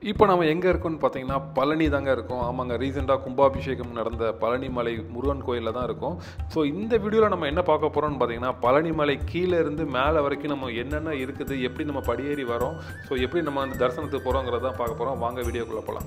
இப்போ நம்ம எங்கே இருக்கோம்னு பார்த்தீங்கன்னா பழனி தாங்க இருக்கோம் ஆமாங்க ரீசெண்டாக கும்பாபிஷேகம் நடந்த பழனி மலை முருகன் கோயிலில் தான் இருக்கோம் ஸோ இந்த வீடியோவில் நம்ம என்ன பார்க்க போகிறோம்னு பார்த்தீங்கன்னா பழனி மலை கீழே இருந்து மேலே வரைக்கும் நம்ம என்னென்ன இருக்குது எப்படி நம்ம படியேறி வரோம் ஸோ எப்படி நம்ம அந்த தரிசனத்துக்கு போகிறோங்கிறத தான் பார்க்க போகிறோம் வாங்க வீடியோக்குள்ளே போகலாம்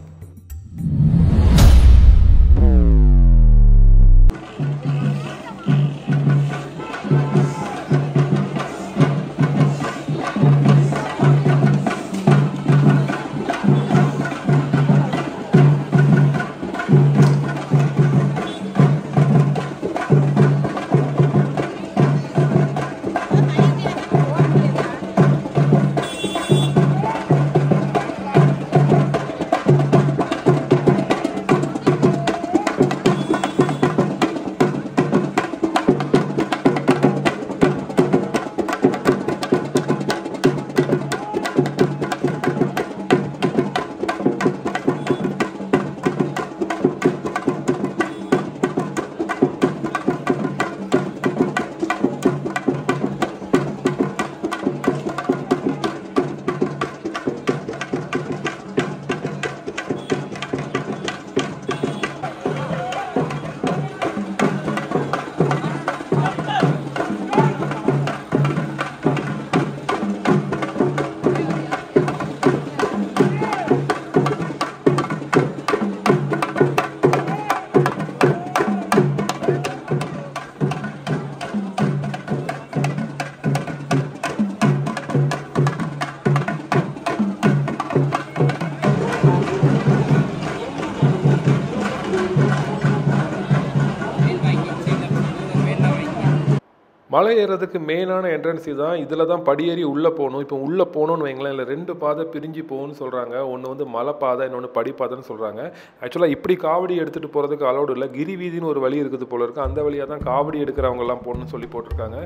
மலை ஏறதுக்கு மெயினான என்ட்ரன்ஸ் தான் இதில் தான் படியேறி உள்ளே போகணும் இப்போ உள்ளே போகணும்னு வைங்களேன் இல்லை ரெண்டு பாதை பிரிஞ்சு போகணும்னு சொல்கிறாங்க ஒன்று வந்து மலை பாதை இன்னொன்று படிப்பாதைன்னு சொல்கிறாங்க ஆக்சுவலாக இப்படி காவடி எடுத்துகிட்டு போகிறதுக்கு அலோடு இல்லை கிரி வீதின்னு ஒரு வழி இருக்குது போல இருக்குது அந்த வழியாக தான் காவடி எடுக்கிறவங்கெல்லாம் போகணும்னு சொல்லி போட்டிருக்காங்க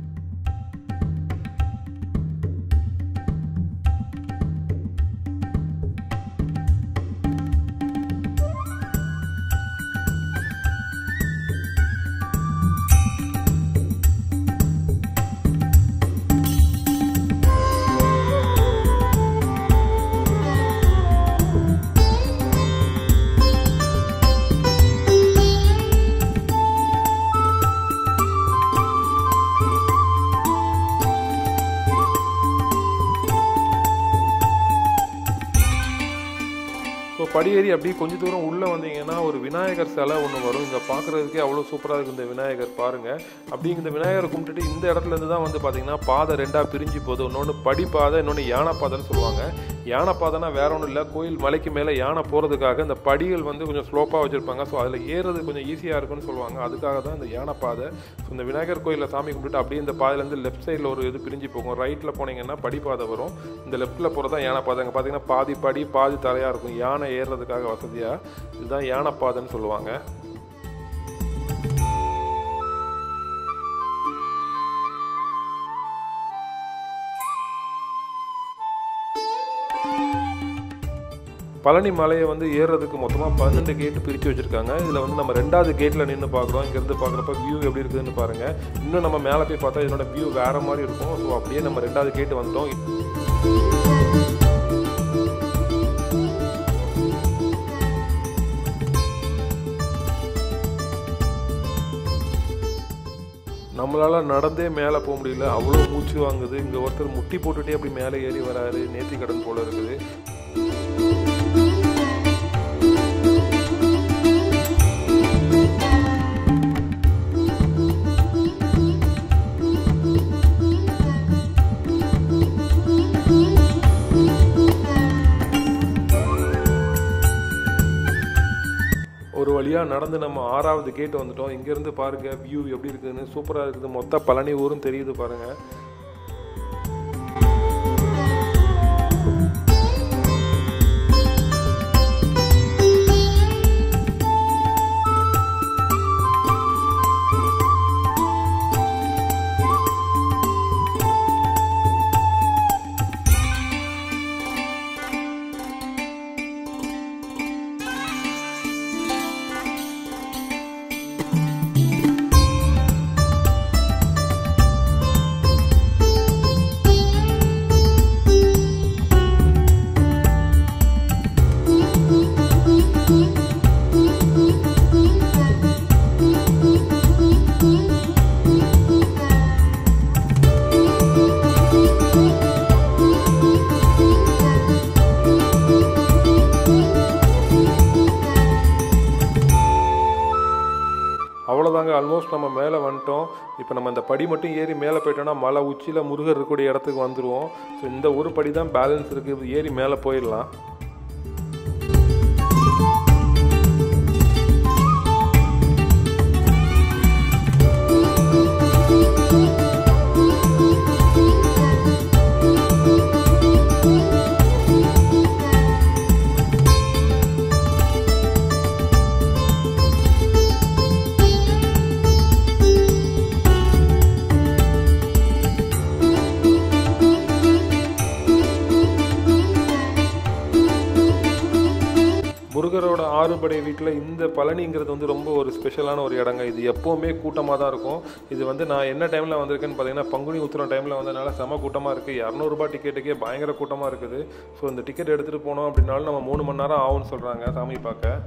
ஸோ படியேறி அப்படியே கொஞ்சம் தூரம் உள்ளே வந்தீங்கன்னா ஒரு விநாயகர் சிலை ஒன்று வரும் இங்கே பார்க்குறதுக்கே அவ்வளோ சூப்பராக இருக்குது இந்த விநாயகர் பாருங்கள் அப்படி இந்த விநாயகரை கும்பிட்டுட்டு இந்த இடத்துல இருந்து தான் வந்து பார்த்தீங்கன்னா பாதை ரெண்டாக பிரிஞ்சு போகுது இன்னொன்று படிப்பாதை இன்னொன்று யானை பாதைன்னு சொல்லுவாங்க யானை பாதைனா வேற ஒன்றும் இல்லை கோயில் மலைக்கு மேலே யானை போகிறதுக்காக இந்த படிகள் வந்து கொஞ்சம் ஸ்லோப்பாக வச்சுருப்பாங்க ஸோ அதில் ஏறது கொஞ்சம் ஈஸியாக இருக்குன்னு சொல்லுவாங்க அதுக்காக தான் இந்த யானை பாதை ஸோ இந்த விநாயகர் கோயிலில் சாமி கும்பிட்டுட்டு அப்படியே இந்த பாதையிலேருந்து லெஃப்ட் சைடில் ஒரு இது பிரிஞ்சு போகும் ரைட்டில் போனீங்கன்னா படிப்பாதை வரும் இந்த லெஃப்ட்டில் போகிறது தான் யானை பாதை அங்கே பார்த்தீங்கன்னா பாதி படி பாதி தலையாக இருக்கும் யானை ஏறுறதுக்காக வசதியாக இதுதான் யானை பாதைன்னு சொல்லுவாங்க பழனி மலையை வந்து ஏறுறதுக்கு மொத்தமாக பன்னெண்டு கேட்டு பிரித்து வச்சுருக்காங்க இதில் வந்து நம்ம ரெண்டாவது கேட்டில் நின்று பார்க்குறோம் இங்கேருந்து பார்க்குறப்ப வியூ எப்படி இருக்குதுன்னு பாருங்கள் இன்னும் நம்ம மேலே போய் பார்த்தா இதனோட வியூ வேறு மாதிரி இருக்கும் ஸோ அப்படியே நம்ம ரெண்டாவது கேட்டு வந்துட்டோம் நம்மளால் நடந்தே மேலே போக முடியல அவ்வளோ மூச்சு வாங்குது இங்கே ஒருத்தர் முட்டி போட்டுகிட்டே அப்படி மேலே ஏறி வராரு நேர்த்தி கடன் போல் இருக்குது ஒரு வழியாக நடந்து நம்ம ஆறாவது கேட் வந்துட்டோம் இங்கேருந்து பாருங்கள் வியூ எப்படி இருக்குதுன்னு சூப்பராக இருக்குது மொத்த பழனி ஊரும் தெரியுது பாருங்கள் ஆல்மோஸ்ட் நம்ம மேலே வந்துட்டோம் இப்போ நம்ம இந்த படி மட்டும் ஏறி மேலே போயிட்டோம்னா மலை உச்சியில் முருகர் இருக்கக்கூடிய இடத்துக்கு வந்துடுவோம் ஸோ இந்த ஒரு படி தான் பேலன்ஸ் இருக்குது ஏறி மேலே போயிடலாம் முருகரோட ஆறுபடை வீட்டில் இந்த பழனிங்கிறது வந்து ரொம்ப ஒரு ஸ்பெஷலான ஒரு இடங்க இது எப்போவுமே கூட்டமாக தான் இருக்கும் இது வந்து நான் என்ன டைமில் வந்திருக்கேன்னு பார்த்தீங்கன்னா பங்குனி உத்திரம் டைமில் வந்ததுனால செம கூட்டமாக இருக்குது இரநூறுபா டிக்கெட்டுக்கே பயங்கர கூட்டமாக இருக்குது ஸோ இந்த டிக்கெட் எடுத்துகிட்டு போனோம் அப்படின்னாலும் நம்ம மூணு மணி நேரம் ஆகும்னு சொல்கிறாங்க சாமி பார்க்க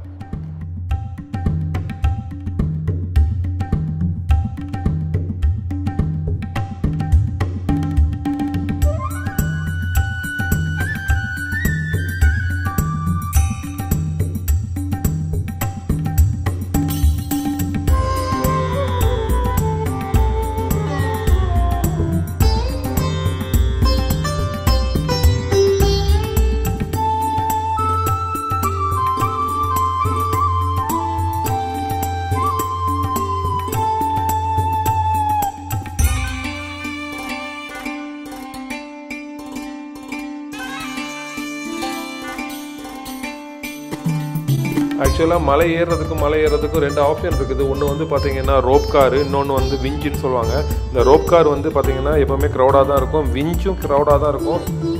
ஆக்சுவலாக மலை ஏறுறதுக்கும் மலை ஏறுறதுக்கும் ரெண்டு ஆப்ஷன் இருக்குது ஒன்று வந்து பார்த்தீங்கன்னா ரோப் கார் இன்னொன்று வந்து விஞ்சுன்னு சொல்லுவாங்க இந்த ரோப் கார் வந்து பார்த்தீங்கன்னா எப்போவுமே க்ரௌடாக தான் இருக்கும் விஞ்சும் க்ரௌடாக தான் இருக்கும்